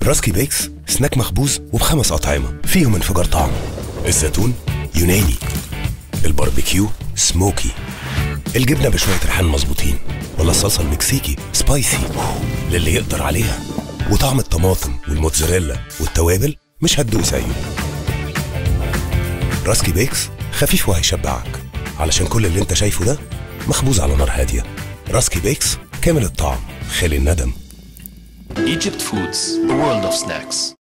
الراسكي بيكس سناك مخبوز وبخمس أطعمة فيهم انفجار طعم الزيتون يوناني الباربيكيو سموكي الجبنة بشوية ريحان مظبوطين ولا الصلصة المكسيكي سبايسي للي يقدر عليها وطعم الطماطم والموتزاريلا والتوابل مش هتدوق زيه راسكي بيكس خفيف وهيشبعك علشان كل اللي انت شايفه ده مخبوز على نار هادية راسكي بيكس كامل الطعم خالي الندم Egypt Foods, a world of snacks.